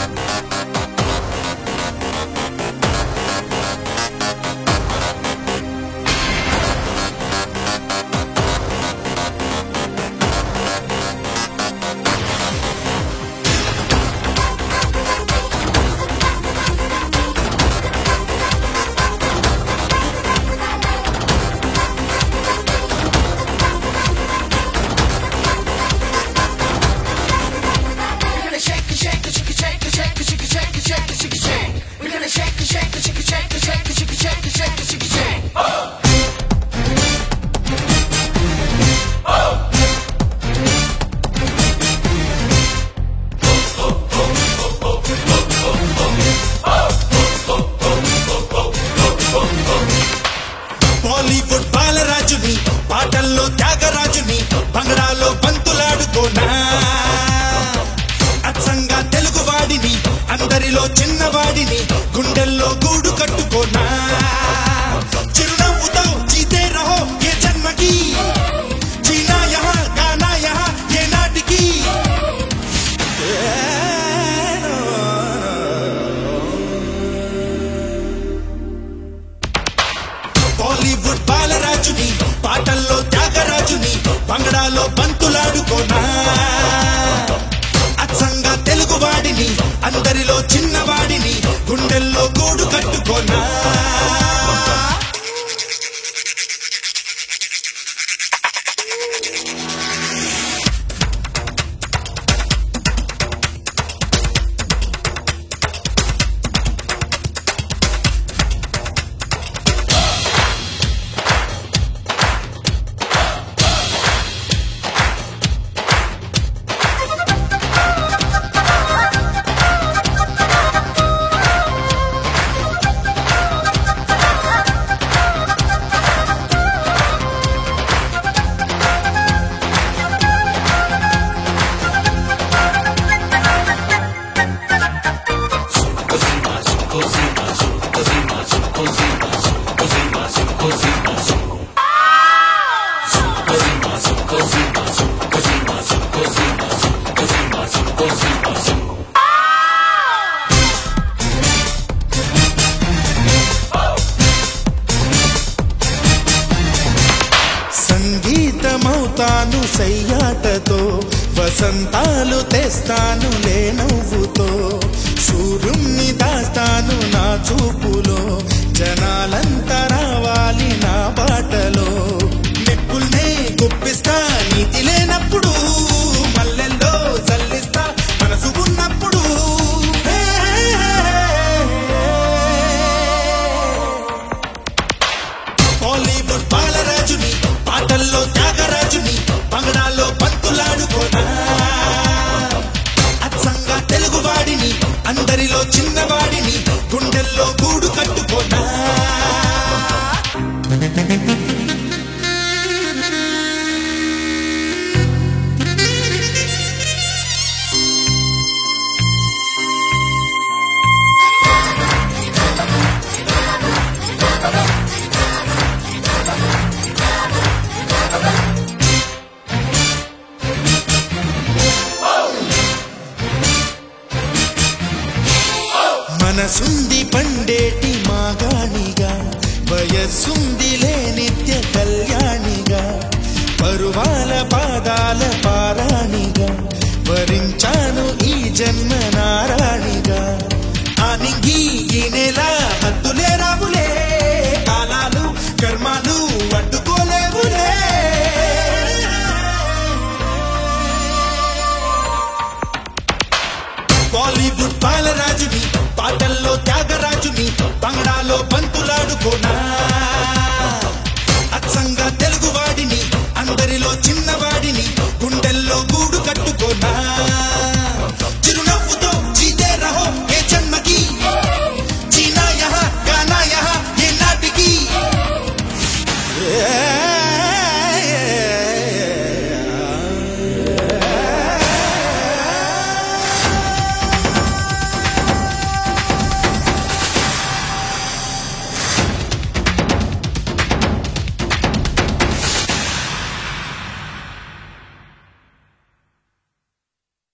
We're gonna shake it, shake it, shake it, shake it, shake it, shake it, shake it, shake it, shake it, shake. We're gonna shake it, shake it, shake it, shake it, shake it, shake it, shake it, shake it, shake it, shake. Bollywood బాలరాజుని పాటల్లో త్యాగరాజుని బంగళాలో బంతులాడుకోనా అచ్చంగా తెలుగు వాడిని అందరిలో చిన్నవాడిని గుండెల్లో గూడు కట్టుకోనా చిరునవ్వుతో జీతే రహో ఏ జన్మకి జీనా యహా గానా యహా ఏ నాటికి బాలీవుడ్ బాలరాజుని పాటల్లో త్యాగరాజుని బంగళాలో బంతులాడుకోనా అచ్చంగా తెలుగు వాడిని అందరిలో చిన్నవాడిని గుండెల్లో గూడు కట్టుకోనా సంగీతమవుతాను సయ్యాటతో వసంతాలు తెస్తాను లే నవ్వుతో సూర్యుణ్ణి దాస్తాను నా చూపులో జనాలంతా రావాలి నా బాటలో మెప్పుల్నే గుప్పిస్తా నీతి లేనప్పుడు మల్లెల్లో చల్లిస్తా మనసు ఉన్నప్పుడు హే, బాలీవుడ్ బాలరాజుని పాటల్లో త్యాగరాజుని బంగళాలో పంతులాడుకోనా అచ్చంగా తెలుగు వాడిని అందరిలో చిన్నవాడిని గుండెల్లో గూడు కట్టుకోనా మనసుంది పండేటి మాగాణిగా వయస్సుందిలే నిత్య కళ్యాణిగా పరువాల పాదాల పారాణిగా వరించాను ఈ జన్మ నారాణిగా ఆనింగి ఈ నెల హద్దులే రావులే కాలాలు కర్మాలు అడ్డుకోలేవులే బాలీవుడ్ బాలరాజుని పాటల్లో త్యాగరాజుని బంగళాలో బంతులాడుకోనా అచ్చంగా తెలుగు వాడిని అందరిలో చిన్నవాడిని గుండెల్లో గూడు కట్టుకోనా